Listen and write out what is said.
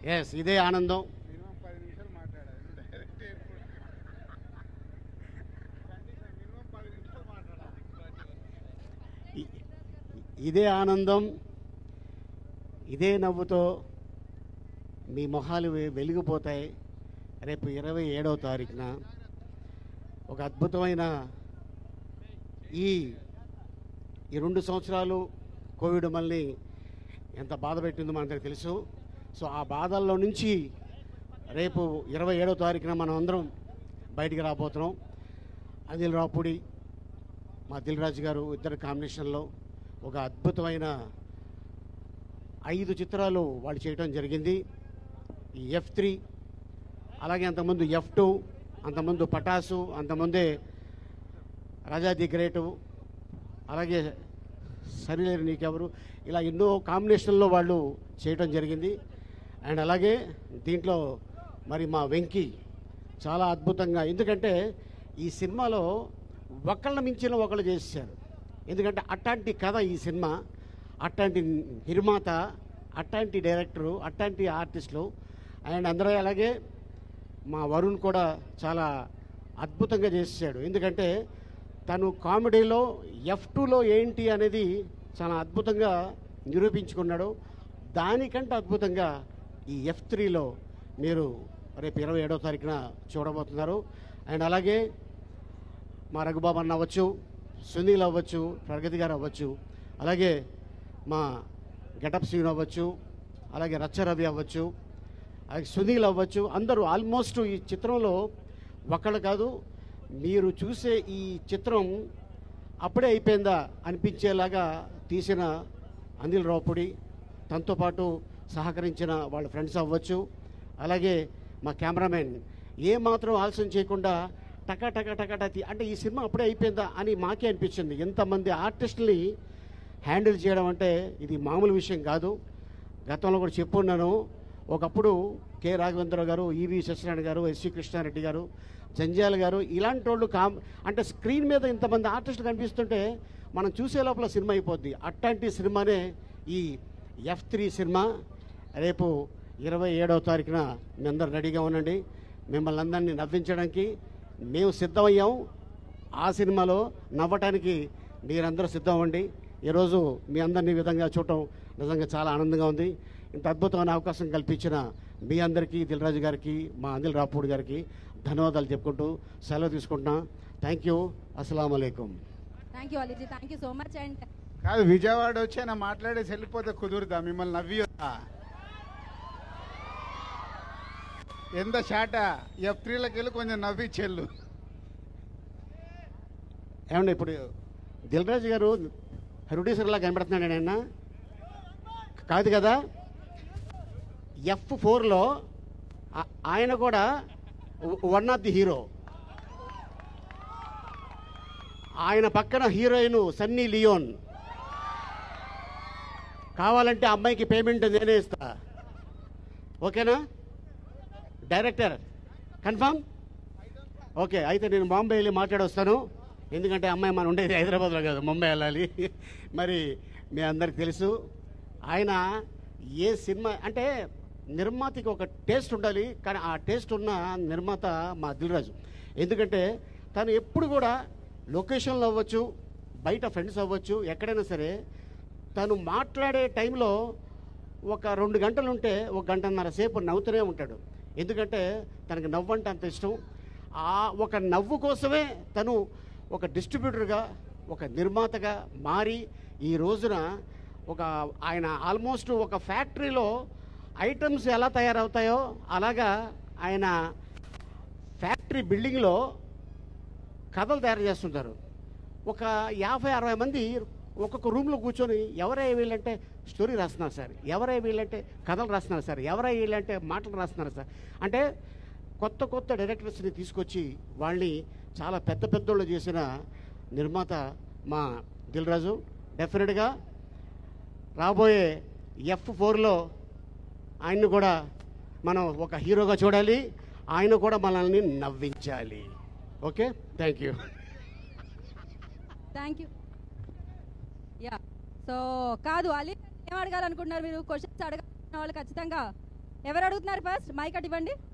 yes ఇదే ఆనందం minimum పది నిమిషాలు మాట్లాడాలి నువ్వు డైరెక్ట్ ఎప్పుడు కండిషన్ మినిమం పది నిమిషాలు మాట్లాడాలి ఇ- ఇదే ఆనందం ఇదే నవ్వుతో మీ మొహాలు వె- వెలిగిపోతాయి రేపు ఇరవై ఏడవ తారీఖున ఒక అద్భుతమైన ఈ ఈ రెండు సంవత్సరాలు కోవిడ్ మనల్ని ఎంత బాధ పెట్టిందో మనకు తెలుసు సో ఆ బాధల్లో నుంచి రేపు ఇరవై ఏడవ తారీఖున మనం అందరం బయటికి రాబోతున్నాం అనిల్ రాపుడి మా దిల్ రాజు గారు ఇద్దరు కాంబినేషన్లో ఒక అద్భుతమైన ఐదు చిత్రాలు వాళ్ళు చేయడం జరిగింది ఈ ఎఫ్ త్రీ అలాగే అంతకుముందు ఎఫ్ టూ అంతకుముందు పటాసు అంతకుముందే రాజా ది గ్రేటు అలాగే సరిలేరు నీకెవరు ఇలా ఎన్నో కాంబినేషన్లో వాళ్ళు చేయడం జరిగింది అండ్ అలాగే దీంట్లో మరి మా వెంకీ చాలా అద్భుతంగా ఎందుకంటే ఈ సినిమాలో ఒకళ్ళ మించిన ఒకళ్ళు చేశారు ఎందుకంటే అట్లాంటి కథ ఈ సినిమా అట్లాంటి నిర్మాత అట్లాంటి డైరెక్టరు అట్లాంటి ఆర్టిస్టులు అండ్ అందరూ అలాగే మా వరుణ్ కూడా చాలా అద్భుతంగా చేసాడు ఎందుకంటే తను కామెడీలో ఎఫ్ టూలో ఏంటి అనేది చాలా అద్భుతంగా నిరూపించుకున్నాడు దానికంటే అద్భుతంగా ఈ ఎఫ్ త్రీలో మీరు రేపు ఇరవై ఏడవ తారీఖున చూడబోతున్నారు అండ్ అలాగే మా రఘుబాబు అన్న అవ్వచ్చు సునీల్ అవ్వచ్చు ప్రగతి గారు అవ్వచ్చు అలాగే మా గెటప్ సీన్ అవ్వచ్చు అలాగే రచ్చరవి అవ్వచ్చు అలాగే సునీల్ అవ్వచ్చు అందరూ ఆల్మోస్ట్ ఈ చిత్రంలో ఒకళ్ళు కాదు మీరు చూసే ఈ చిత్రం అప్పుడే అయిపోయిందా అనిపించేలాగా తీసిన అనిల్ రావుపుడి తనతో పాటు సహకరించిన వాళ్ళ ఫ్రెండ్స్ అవ్వచ్చు అలాగే మా కెమెరామెన్ ఏ మాత్రం ఆలస్యం చేయకుండా టకా టకా టకా టకా తీ- అంటే ఈ సినిమా అప్పుడే అయిపోయిందా అని మాకే అనిపించింది ఎంతమంది ఆర్టిస్టుల్ని హ్యాండిల్ చేయడం అంటే ఇది మామూలు విషయం కాదు గతంలో కూడా చెప్పున్నాను ఒకప్పుడు కె రాఘవేంద్రరావు గారు ఈవి సత్యనారాయణ గారు ఎస్వి కృష్ణారెడ్డి గారు జంజాల గారు ఇలాంటి వాళ్ళు కామ్ అంటే స్క్రీన్ మీద ఇంతమంది ఆర్టిస్టులు కనిపిస్తుంటే మనం చూసే లోపల సినిమా అయిపోద్ది అట్లాంటి సినిమానే ఈ ఎఫ్ త్రీ సినిమా రేపు ఇరవై ఏడవ తారీఖున మీ అందరు రెడీగా ఉండండి మిమ్మల్ని అందరినీ నవ్వించడానికి మేము సిద్ధమయ్యాం ఆ సినిమాలో నవ్వటానికి మీరందరూ సిద్ధం అవ్వండి ఈరోజు మీ అందరినీ ఈ విధంగా చూడటం నిజంగా చాలా ఆనందంగా ఉంది ఇంత అద్భుతమైన అవకాశం కల్పించిన మీ అందరికీ దిల్రాజు గారికి మా అనిల్ రాపూడి గారికి ధన్యవాదాలు చెప్పుకుంటూ సెలవు తీసుకుంటున్నా థ్యాంక్ యూ అస్సలం అయికం thank you Ali ji thank you so much and కాదు విజయవాడ వచ్చి ఆయన మాట్లాడేసి వెళ్ళిపోతే కుదురుదా మిమ్మల్ని నవ్వియొద్దా ఎంత షాట ఎఫ్ త్రీలోకి వెళ్ళి కొంచెం నవ్వి చెల్లు ఏమండి ఇప్పుడు దిల్రాజు గారు ప్రొడ్యూసర్లా కనబడుతున్నాడు ఆయన కాదు కదా ఎఫ్ ఫోర్లో ఆయన కూడా వన్ ఆఫ్ ది హీరో ఆయన పక్కన హీరోయిన్ సన్నీ లియోన్ కావాలంటే ఆ అమ్మాయికి పేమెంట్ నేనే ఇస్తా ఓకేనా డైరెక్టర్ కన్ఫామ్ ఓకే అయితే నేను బాంబే వెళ్ళి మాట్లాడొస్తాను ఎందుకంటే అమ్మాయి మనం ఉండేది హైదరాబాద్లో కాదు ముంబై వెళ్ళాలి మరి మీ అందరికి తెలుసు ఆయన ఏ సినిమా అంటే నిర్మాతకి ఒక టేస్ట్ ఉండాలి కానీ ఆ టేస్ట్ ఉన్న నిర్మాత మా దిల్రాజు ఎందుకంటే తను ఎప్పుడు కూడా లొకేషన్లో అవ్వచ్చు బయట ఫ్రెండ్స్ అవ్వచ్చు ఎక్కడైనా సరే తను మాట్లాడే టైంలో ఒక రెండు గంటలు ఉంటే ఒక గంటన్నర సేపు నవ్వుతూనే ఉంటాడు ఎందుకంటే తనకి నవ్వు అంటే అంత ఇష్టం ఆ ఒక నవ్వు కోసమే తను ఒక డిస్ట్రిబ్యూటర్గా ఒక నిర్మాతగా మారి ఈ రోజున ఒక ఆయన ఆల్మోస్ట్ ఒక ఫ్యాక్టరీలో ఐటమ్స్ ఎలా తయారవుతాయో అలాగా ఆయన ఫ్యాక్టరీ బిల్డింగ్లో కథలు తయారు చేస్తుంటారు ఒక యాభై అరవై మంది ఒక్కొక్క రూమ్లో కూర్చొని ఎవరై వీళ్ళంటే స్టోరీ రాస్తున్నారు సార్ ఎవరై వీళ్ళంటే కథలు రాస్తున్నారు సార్ ఎవరై వీళ్ళంటే మాటలు రాస్తున్నారు సార్ అంటే కొత్త కొత్త డైరెక్టర్స్ని తీసుకొచ్చి వాళ్ళని చాలా పెద్ద పెద్దోళ్ళు చేసిన నిర్మాత మా దిల్ రాజు డెఫినెట్గా రాబోయే ఎఫ్ ఫోర్లో ఆయన్ని కూడా మనం ఒక హీరోగా చూడాలి ఆయన కూడా మనల్ని నవ్వించాలి okay thank you thank you yeah so కాదు అలీ ఏం అడగాలనుకుంటున్నారు మీరు క్వశ్చన్స్ అడగాలనుకున్న వాళ్ళు ఖచ్చితంగా ఎవరు అడుగుతున్నారు ఫస్ట్ మైక్ అటు ఇవ్వండి